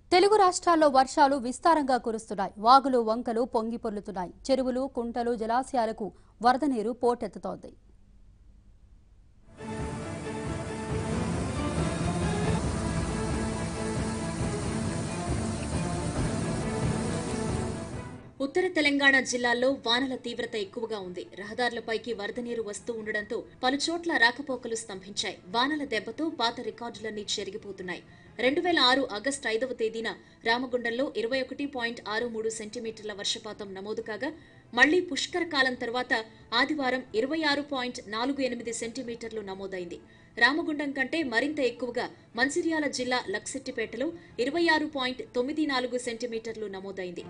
తెలుగు రాష్ట్రాల్లో వర్షాలు విస్తారంగా కురుస్తున్నాయి వాగులు వంకలు పొంగి పొర్లుతున్నాయి చెరువులు కుంటలు జలాశయాలకు వరద నీరు పోటెత్తుతోంది ఉత్తర తెలంగాణ జిల్లాల్లో వానల తీవ్రత ఎక్కువగా ఉంది రహదారులపైకి వరద నీరు వస్తూ ఉండడంతో పలుచోట్ల రాకపోకలు స్తంభించాయి వానల దెబ్బతో పాత రికార్డులన్నీ చెరిగిపోతున్నాయి రెండు వేల ఆరు ఆగస్టు ఐదవ తేదీన రామగుండంలో ఇరవై ఒకటి పాయింట్ ఆరు మూడు సెంటీమీటర్ల వర్షపాతం నమోదు కాగా మళ్లీ పుష్కర కాలం తర్వాత ఆదివారం ఇరవై ఆరు పాయింట్ నాలుగు ఎనిమిది సెంటీమీటర్లు నమోదైంది రామగుండం కంటే మరింత ఎక్కువగా మంచిర్యాల జిల్లా లక్సెట్టిపేటలో ఇరవై ఆరు పాయింట్ తొమ్మిది నాలుగు సెంటీమీటర్లు నమోదైంది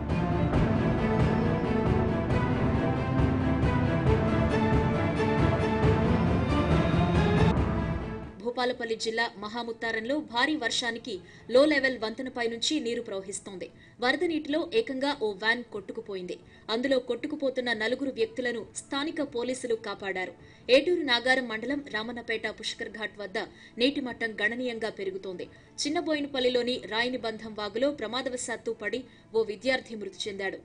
భూపాలపల్లి జిల్లా మహాముత్తారంలో భారీ వర్షానికి లో లెవెల్ వంతెనపై నుంచి నీరు ప్రవహిస్తోంది వరద నీటిలో ఏకంగా ఓ వ్యాన్ కొట్టుకుపోయింది అందులో కొట్టుకుపోతున్న నలుగురు వ్యక్తులను స్థానిక పోలీసులు కాపాడారు ఏటూరు నాగారం మండలం రామన్నపేట పుష్కర్ ఘాట్ వద్ద నీటి మట్టం గణనీయంగా పెరుగుతోంది చిన్నబోయినపల్లిలోని రాయినిబంధం వాగులో ప్రమాదవశాత్తు పడి ఓ విద్యార్థి మృతి చెందాడు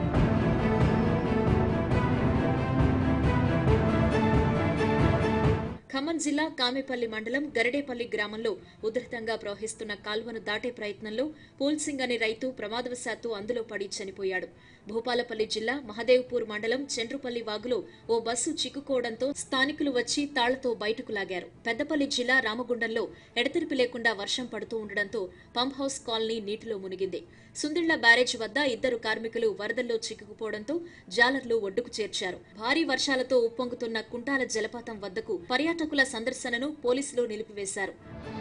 ఖమ్మం జిల్లా కామెపల్లి మండలం గరడేపల్లి గ్రామంలో ఉధృతంగా ప్రవహిస్తున్న కాల్వను దాటే ప్రయత్నంలో పూల్సింగ్ అనే రైతు ప్రమాదవశాత్తు అందులో పడి చనిపోయాడు భూపాలపల్లి జిల్లా మహదేవ్పూర్ మండలం చండ్రుపల్లి వాగులో ఓ బస్సు చిక్కుకోవడంతో స్థానికులు వచ్చి తాళ్లతో బయటకు లాగారు పెద్దపల్లి జిల్లా రామగుండంలో ఎడతెరిపి లేకుండా వర్షం పడుతూ ఉండడంతో పంప్ హౌస్ కాలనీ నీటిలో మునిగింది సుందిళ్ల బ్యారేజ్ వద్ద ఇద్దరు కార్మికులు వరదల్లో చిక్కుకుపోవడంతో జాలర్లు ఒడ్డుకు చేర్చారు భారీ వర్షాలతో ఉప్పొంగుతున్న కుంటాల జలపాతం వద్దకు పర్యాటకుల సందర్శనను పోలీసులు నిలిపివేశారు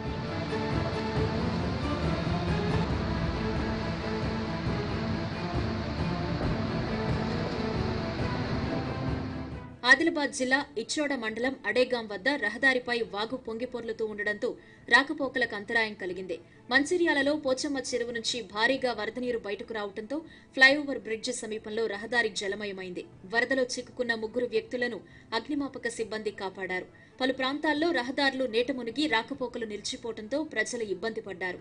ఆదిలాబాద్ జిల్లా ఇచ్చోడ మండలం అడేగాం వద్ద రహదారిపై వాగు పొంగిపొర్లుతూ ఉండడంతో రాకపోకలకు అంతరాయం కలిగింది మంచిర్యాలలో పోచమ్మ చెరువు నుంచి భారీగా వరద నీరు బయటకు రావడంతో ఫ్లైఓవర్ బ్రిడ్జ్ సమీపంలో రహదారి జలమయమైంది వరదలో చిక్కుకున్న ముగ్గురు వ్యక్తులను అగ్నిమాపక సిబ్బంది కాపాడారు పలు ప్రాంతాల్లో రహదారులు నీట మునిగి రాకపోకలు నిలిచిపోవడంతో ప్రజలు ఇబ్బంది పడ్డారు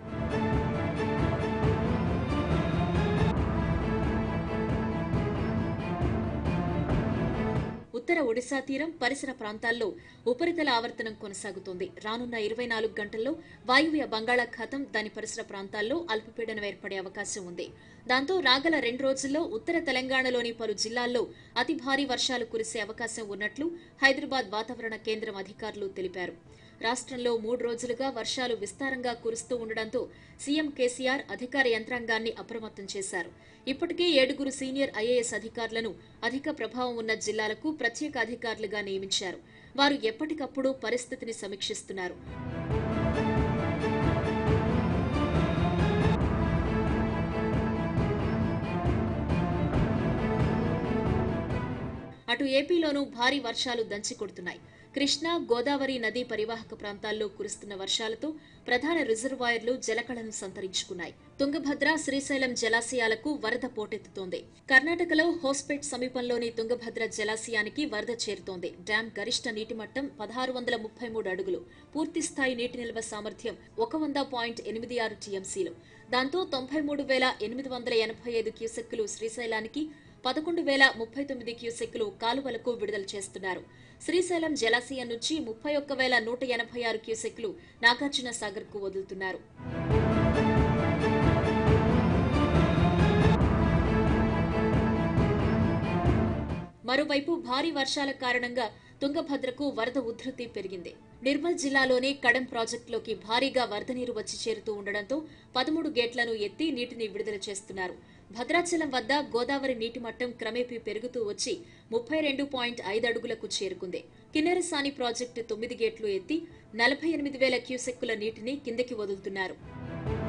ఉత్తర ఒడిశా తీరం పరిసర ప్రాంతాల్లో ఉపరితల ఆవర్తనం కొనసాగుతోంది రానున్న ఇరవై నాలుగు గంటల్లో వాయువ్య బంగాళాఖాతం దాని పరిసర ప్రాంతాల్లో అల్పపీడనం ఏర్పడే అవకాశం ఉంది దాంతో రాగల రెండు రోజుల్లో ఉత్తర తెలంగాణలోని పలు జిల్లాల్లో అతి భారీ వర్షాలు కురిసే అవకాశం ఉన్నట్లు హైదరాబాద్ వాతావరణ కేంద్రం అధికారులు తెలిపారు రాష్ట్రంలో మూడు రోజులుగా వర్షాలు విస్తారంగా కురుస్తూ ఉండడంతో సీఎం కేసీఆర్ అధికార యంత్రాంగాన్ని అప్రమత్తం చేశారు ఇప్పటికే ఏడుగురు సీనియర్ ఐఏఎస్ అధికారులను అధిక ప్రభావం ఉన్న జిల్లాలకు ప్రత్యేక అధికారులుగా నియమించారు వారు ఎప్పటికప్పుడు పరిస్థితిని సమీక్షిస్తున్నారు అటు ఏపీలోనూ భారీ వర్షాలు దంచి కొడుతున్నాయి కృష్ణా గోదావరి నదీ పరివాహక ప్రాంతాల్లో కురుస్తున్న వర్షాలతో ప్రధాన రిజర్వాయర్లు జలకళను సంతరించుకున్నాయి తుంగభద్ర శ్రీశైలం జలాశయాలకు వరద పోటెత్తుతోంది కర్ణాటకలో హోస్పేట్ సమీపంలోని తుంగభద్ర జలాశయానికి వరద చేరుతోంది డ్యాం గరిష్ట నీటి మట్టం పదహారు వందల ముప్పై మూడు అడుగులు పూర్తిస్థాయి నీటి నిల్వ సామర్థ్యం ఒక వంద పాయింట్ ఎనిమిది ఆరు టీఎంసీలు దాంతో తొంభై మూడు వేల ఎనిమిది వందల ఎనభై ఐదు క్యూసెక్కులు శ్రీశైలానికి పదకొండు వేల ముప్పై తొమ్మిది క్యూసెక్కులు కాలువలకు విడుదల చేస్తున్నారు శ్రీశైలం జలాశయం నుంచి ముప్పై ఒక్క వేల నూట ఎనభై ఆరు క్యూసెక్లు నాగార్జున సాగర్ కు వదులుతున్నారు మరోవైపు భారీ వర్షాల కారణంగా తుంగభద్రకు వరద ఉధృతి పెరిగింది నిర్మల్ జిల్లాలోని కడెం ప్రాజెక్టులోకి భారీగా వరద నీరు వచ్చి చేరుతూ ఉండడంతో పదమూడు గేట్లను ఎత్తి నీటిని విడుదల చేస్తున్నారు భద్రాచలం వద్ద గోదావరి నీటి మట్టం క్రమేపీ పెరుగుతూ వచ్చి ముప్పై రెండు పాయింట్ ఐదు అడుగులకు చేరుకుంది కిన్నెరసాని ప్రాజెక్టు తొమ్మిది గేట్లు ఎత్తి నలభై ఎనిమిది వేల క్యూసెక్కుల నీటిని కిందకి వదులుతున్నారు